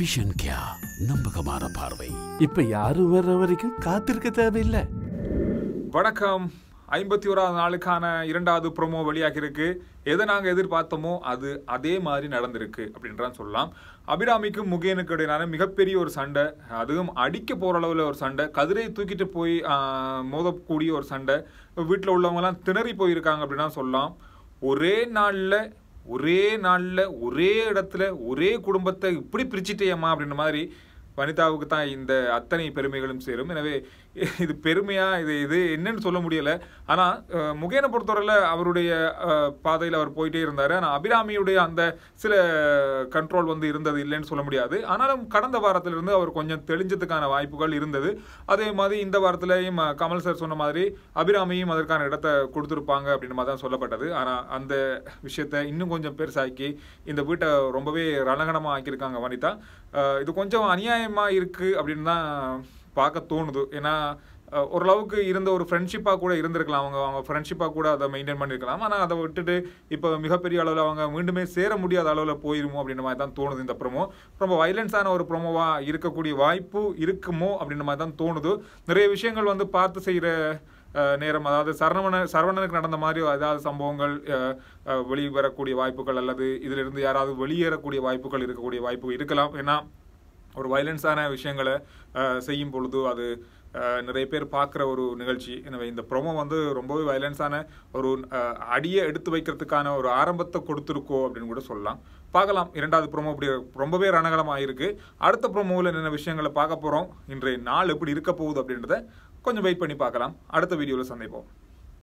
vision கியா நம்பகமான பார்வை இப்ப யாரும் வர்ற வரைக்கும் காத்திருக்க தேவையில்லை வணக்கம் ஐம்பத்தி ஓராவது நாளுக்கான இரண்டாவது ப்ரோமோ வெளியாகிருக்கு எதை நாங்கள் எதிர்பார்த்தோமோ அது அதே மாதிரி நடந்திருக்கு அப்படின்றான் சொல்லலாம் அபிராமிக்கும் முகேனுக்கு இடையிலான மிகப்பெரிய ஒரு சண்டை அதுவும் அடிக்க போகிற அளவில் ஒரு சண்டை கதிரை தூக்கிட்டு போய் ஆஹ், மோதக்கூடிய ஒரு சண்டை வீட்டில் உள்ளவங்கலாம் திணறி போயிருக்காங்க அப்படின்னா சொல்லலாம் ஒரே நாளில் ஒரே நாளில் ஒரே இடத்துல ஒரே குடும்பத்தை இப்படி பிரிச்சிட்டேயம்மா அப்படின்ற மாதிரி வனிதாவுக்கு தான் இந்த அத்தனை பெருமைகளும் சேரும் எனவே இது பெருமையா இது இது என்னன்னு சொல்ல முடியல ஆனா அஹ், முகேனை பொறுத்தவரையில் அவருடைய பாதையில் அவர் போயிட்டே இருந்தாரு ஆனா அபிராமியுடைய அந்த சில கண்ட்ரோல் வந்து இருந்தது இல்லைன்னு சொல்ல முடியாது ஆனாலும் கடந்த வாரத்திலிருந்து அவர் கொஞ்சம் தெளிஞ்சதுக்கான வாய்ப்புகள் இருந்தது அதே மாதிரி இந்த வாரத்திலையும் அஹ், கமல் சார் சொன்ன மாதிரி அபிராமியும் அதற்கான இடத்தை கொடுத்துருப்பாங்க அப்படின்னு மாதிரி தான் சொல்லப்பட்டது ஆனா அந்த விஷயத்தை இன்னும் கொஞ்சம் பெருசாக்கி இந்த வீட்டை ரொம்பவே ரணகணமாக ஆக்கியிருக்காங்க வனிதா அஹ், இது கொஞ்சம் அநியாயமா இருக்கு அப்படின்னு தான் பார்க்க தோணுது ஏன்னா அஹ், ஓரளவுக்கு இருந்த ஒரு ஃப்ரெண்ட்ஷிப்பாக கூட இருந்திருக்கலாம் அவங்க அவங்க ஃப்ரெண்ட்ஷிப்பாக கூட அதை மெயின்டைன் பண்ணியிருக்கலாம் ஆனால் அதை விட்டுட்டு இப்போ மிகப்பெரிய அளவில் அவங்க மீண்டுமே சேர முடியாத அளவில் போயிருமோ அப்படின்ற மாதிரி தான் தோணுது இந்த ப்ரோமோ ரொம்ப வைலன்ஸான ஒரு ப்ரோமோவாக இருக்கக்கூடிய வாய்ப்பு இருக்குமோ அப்படின்ற மாதிரி தான் தோணுது நிறைய விஷயங்கள் வந்து பார்த்து செய்கிற அஹ் நேரம் அதாவது சரவண சரவணனுக்கு நடந்த மாதிரி ஏதாவது சம்பவங்கள் அஹ், அஹ், வெளிவரக்கூடிய வாய்ப்புகள் அல்லது இதிலிருந்து யாராவது வெளியேறக்கூடிய வாய்ப்புகள் இருக்கக்கூடிய வாய்ப்பு இருக்கலாம் ஏன்னா ஒரு வயலன்ஸான விஷயங்களை அஹ், செய்யும் பொழுது அது அஹ், நிறைய பேர் பார்க்குற ஒரு நிகழ்ச்சி எனவே இந்த ப்ரோமோ வந்து ரொம்பவே வயலன்ஸான ஒரு அஹ், அடியை எடுத்து வைக்கிறதுக்கான ஒரு ஆரம்பத்தை கொடுத்துருக்கோ அப்படின்னு கூட சொல்லலாம் பார்க்கலாம் இரண்டாவது ப்ரோமோ இப்படி ரொம்பவே ரணகலமாக இருக்கு அடுத்த ப்ரோமோவில் என்னென்ன விஷயங்களை பார்க்க போகிறோம் இன்றைய நாள் எப்படி இருக்க போகுது அப்படின்றத கொஞ்சம் வெயிட் பண்ணி பார்க்கலாம் அடுத்த வீடியோவில் சந்திப்போம்